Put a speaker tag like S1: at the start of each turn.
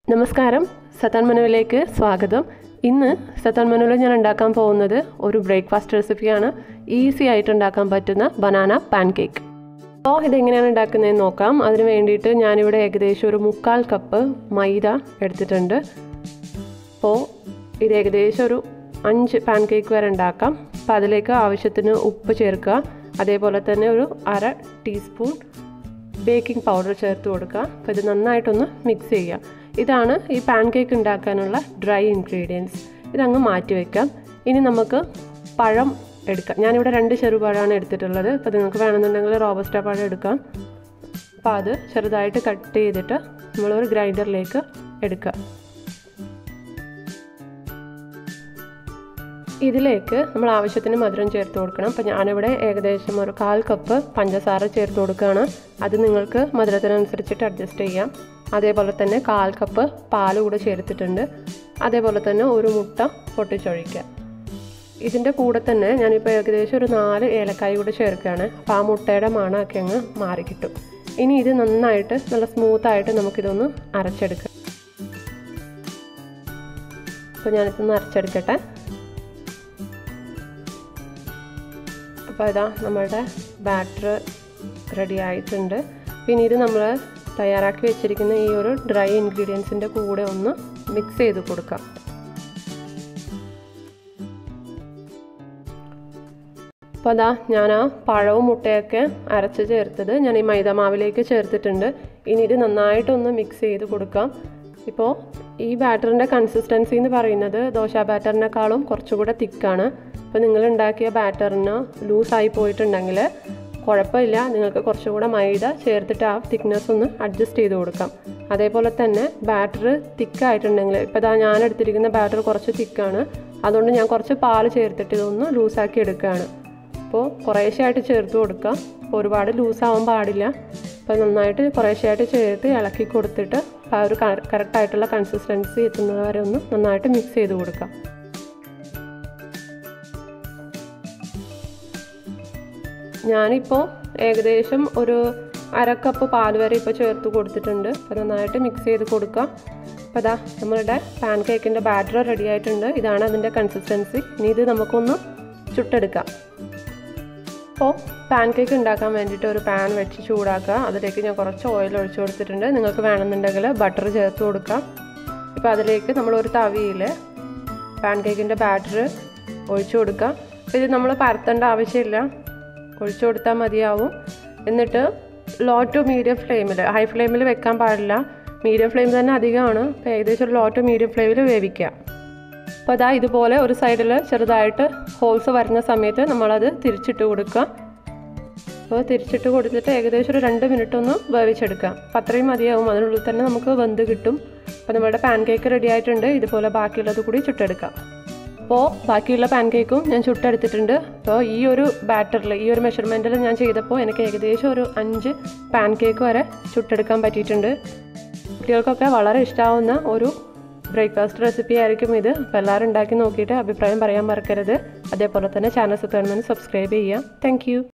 S1: നമസ്കാരം സത്താൻ മനുവിലേക്ക് സ്വാഗതം ഇന്ന് സത്താൻ മനുവിൽ ഞാൻ ഉണ്ടാക്കാൻ പോകുന്നത് ഒരു ബ്രേക്ക്ഫാസ്റ്റ് റെസിപ്പിയാണ് ഈസി ആയിട്ട് ഉണ്ടാക്കാൻ പറ്റുന്ന ബനാന പാൻ കേക്ക് അപ്പോൾ ഇതെങ്ങനെയാണ് ഉണ്ടാക്കുന്നതെന്ന് നോക്കാം അതിന് വേണ്ടിയിട്ട് ഞാനിവിടെ ഏകദേശം ഒരു മുക്കാൽ കപ്പ് മൈദ എടുത്തിട്ടുണ്ട് അപ്പോൾ ഇത് ഏകദേശം ഒരു അഞ്ച് പാൻ കേക്ക് വരെ ഉണ്ടാക്കാം അപ്പോൾ അതിലേക്ക് ആവശ്യത്തിന് ഉപ്പ് ചേർക്കുക അതേപോലെ തന്നെ ഒരു അര ടീസ്പൂൺ ബേക്കിംഗ് പൗഡർ ചേർത്ത് കൊടുക്കുക അപ്പോൾ ഇത് നന്നായിട്ടൊന്ന് മിക്സ് ചെയ്യുക ഇതാണ് ഈ പാൻ കേക്ക് ഉണ്ടാക്കാനുള്ള ഡ്രൈ ഇൻഗ്രീഡിയൻസ് ഇതങ്ങ് മാറ്റി വയ്ക്കാം ഇനി നമുക്ക് പഴം എടുക്കാം ഞാനിവിടെ രണ്ട് ചെറുപഴമാണ് എടുത്തിട്ടുള്ളത് അപ്പോൾ നിങ്ങൾക്ക് വേണമെന്നുണ്ടെങ്കിൽ റോബസ്റ്റ പഴം എടുക്കാം അപ്പോൾ അത് ചെറുതായിട്ട് കട്ട് ചെയ്തിട്ട് നമ്മളൊരു ഗ്രൈൻഡറിലേക്ക് എടുക്കുക ഇതിലേക്ക് നമ്മൾ ആവശ്യത്തിന് മധുരം ചേർത്ത് കൊടുക്കണം അപ്പോൾ ഞാനിവിടെ ഏകദേശം ഒരു കാൽ കപ്പ് പഞ്ചസാര ചേർത്ത് കൊടുക്കുകയാണ് അത് നിങ്ങൾക്ക് മധുരത്തിനനുസരിച്ചിട്ട് അഡ്ജസ്റ്റ് ചെയ്യാം അതേപോലെ തന്നെ കാൽ കപ്പ് പാൽ കൂടെ ചേർത്തിട്ടുണ്ട് അതേപോലെ തന്നെ ഒരു മുട്ട പൊട്ടിച്ചൊഴിക്കുക ഇതിൻ്റെ കൂടെ തന്നെ ഞാനിപ്പോൾ ഏകദേശം ഒരു നാല് ഏലക്കായ കൂടെ ചേർക്കുകയാണ് അപ്പോൾ ആ മുട്ടയുടെ മണമൊക്കെ അങ്ങ് മാറിക്കിട്ടും ഇനി ഇത് നന്നായിട്ട് നല്ല സ്മൂത്തായിട്ട് നമുക്കിതൊന്ന് അരച്ചെടുക്കാം അപ്പോൾ ഞാനിതൊന്ന് അരച്ചെടുക്കട്ടെ അപ്പോൾ ഇതാ നമ്മളുടെ ബാറ്റർ റെഡി ആയിട്ടുണ്ട് പിന്നെ ഇത് നമ്മൾ തയ്യാറാക്കി വെച്ചിരിക്കുന്ന ഈ ഒരു ഡ്രൈ ഇൻഗ്രീഡിയൻസിൻ്റെ കൂടെ ഒന്ന് മിക്സ് ചെയ്ത് കൊടുക്കാം അപ്പോൾ അതാ ഞാൻ ആ പഴവും മുട്ടയൊക്കെ അരച്ച് ചേർത്തത് ഞാൻ ഈ മൈദമാവിലേക്ക് ചേർത്തിട്ടുണ്ട് ഇനി ഇത് നന്നായിട്ടൊന്ന് മിക്സ് ചെയ്ത് കൊടുക്കാം ഇപ്പോൾ ഈ ബാറ്ററിൻ്റെ കൺസിസ്റ്റൻസി എന്ന് പറയുന്നത് ദോശ ബാറ്ററിനേക്കാളും കുറച്ചുകൂടെ തിക്കാണ് അപ്പോൾ നിങ്ങൾ ഉണ്ടാക്കിയ ബാറ്ററിന് ലൂസായി പോയിട്ടുണ്ടെങ്കിൽ കുഴപ്പമില്ല നിങ്ങൾക്ക് കുറച്ചുകൂടെ മൈദ ചേർത്തിട്ട് ആ തിക്നെസ് ഒന്ന് അഡ്ജസ്റ്റ് ചെയ്ത് കൊടുക്കാം അതേപോലെ തന്നെ ബാറ്റർ തിക്കായിട്ടുണ്ടെങ്കിൽ ഇപ്പോൾ ഇതാ ഞാൻ എടുത്തിരിക്കുന്ന ബാറ്റർ കുറച്ച് തിക്കാണ് അതുകൊണ്ട് ഞാൻ കുറച്ച് പാൽ ചേർത്തിട്ട് ഇതൊന്ന് ലൂസാക്കി എടുക്കുകയാണ് അപ്പോൾ കുറേശ്ശെയായിട്ട് ചേർത്ത് കൊടുക്കുക അപ്പോൾ ഒരുപാട് ലൂസാവാൻ പാടില്ല അപ്പോൾ നന്നായിട്ട് കുറേശ്ശെയായിട്ട് ചേർത്ത് ഇളക്കി കൊടുത്തിട്ട് ആ ഒരു കറക്റ്റായിട്ടുള്ള കൺസിസ്റ്റൻസി എത്തുന്നത് വരെ ഒന്ന് നന്നായിട്ട് മിക്സ് ചെയ്ത് കൊടുക്കാം ഞാനിപ്പോൾ ഏകദേശം ഒരു അരക്കപ്പ് പാൽ വരെ ഇപ്പോൾ ചേർത്ത് കൊടുത്തിട്ടുണ്ട് അപ്പോൾ നന്നായിട്ട് മിക്സ് ചെയ്ത് കൊടുക്കുക അപ്പോൾ അതാ നമ്മളുടെ പാൻ കേക്കിൻ്റെ ബാറ്റർ റെഡി ആയിട്ടുണ്ട് ഇതാണ് അതിൻ്റെ കൺസിസ്റ്റൻസി ഇനി ഇത് നമുക്കൊന്ന് ചുട്ടെടുക്കാം അപ്പോൾ പാൻ കേക്ക് ഉണ്ടാക്കാൻ വേണ്ടിയിട്ട് ഒരു പാൻ വെച്ച് ചൂടാക്കുക അതിലേക്ക് ഞാൻ കുറച്ച് ഓയിൽ ഒഴിച്ചു കൊടുത്തിട്ടുണ്ട് നിങ്ങൾക്ക് വേണമെന്നുണ്ടെങ്കിൽ ബട്ടർ ചേർത്ത് കൊടുക്കാം ഇപ്പോൾ അതിലേക്ക് നമ്മൾ ഒരു തവിയിൽ പാൻ കേക്കിൻ്റെ ബാറ്റർ ഒഴിച്ചു കൊടുക്കുക അപ്പോൾ ഇത് നമ്മൾ പരത്തേണ്ട ആവശ്യമില്ല ഒഴിച്ചു കൊടുത്താൽ മതിയാവും എന്നിട്ട് ലോ ടു മീഡിയം ഫ്ലെയിമിൽ ഹൈ ഫ്ലെയിമിൽ വെക്കാൻ പാടില്ല മീഡിയം ഫ്ലെയിം തന്നെ അധികമാണ് അപ്പോൾ ഏകദേശം ഒരു ലോ ടു മീഡിയം ഫ്ലെയിമിൽ വേവിക്കുക അപ്പോൾ അതാ ഇതുപോലെ ഒരു സൈഡിൽ ചെറുതായിട്ട് ഹോൾസ് വരുന്ന സമയത്ത് നമ്മളത് തിരിച്ചിട്ട് കൊടുക്കുക അപ്പോൾ തിരിച്ചിട്ട് കൊടുത്തിട്ട് ഏകദേശം ഒരു രണ്ട് മിനിറ്റ് ഒന്ന് വേവിച്ചെടുക്കാം അപ്പോൾ അത്രയും മതിയാവും അതിനുള്ളിൽ തന്നെ നമുക്ക് വെന്ത് കിട്ടും അപ്പോൾ നമ്മുടെ പാൻ കേക്ക് റെഡി ആയിട്ടുണ്ട് ഇതുപോലെ ബാക്കിയുള്ളത് കൂടി ചുട്ടെടുക്കാം അപ്പോൾ ബാക്കിയുള്ള പാൻ കേക്കും ഞാൻ ചുട്ടെടുത്തിട്ടുണ്ട് അപ്പോൾ ഈ ഒരു ബാറ്ററിൽ ഈ ഒരു മെഷർമെൻറ്റിൽ ഞാൻ ചെയ്തപ്പോൾ എനിക്ക് ഏകദേശം ഒരു അഞ്ച് പാൻ കേക്ക് വരെ ചുട്ടെടുക്കാൻ പറ്റിയിട്ടുണ്ട് കുട്ടികൾക്കൊക്കെ വളരെ ഇഷ്ടമാവുന്ന ഒരു ബ്രേക്ക്ഫാസ്റ്റ് റെസിപ്പി ആയിരിക്കും ഇത് അപ്പോൾ എല്ലാവരും ഉണ്ടാക്കി നോക്കിയിട്ട് അഭിപ്രായം പറയാൻ മറക്കരുത് അതേപോലെ തന്നെ ചാനൽ ഗവൺമെൻറ് സബ്സ്ക്രൈബ് ചെയ്യുക താങ്ക്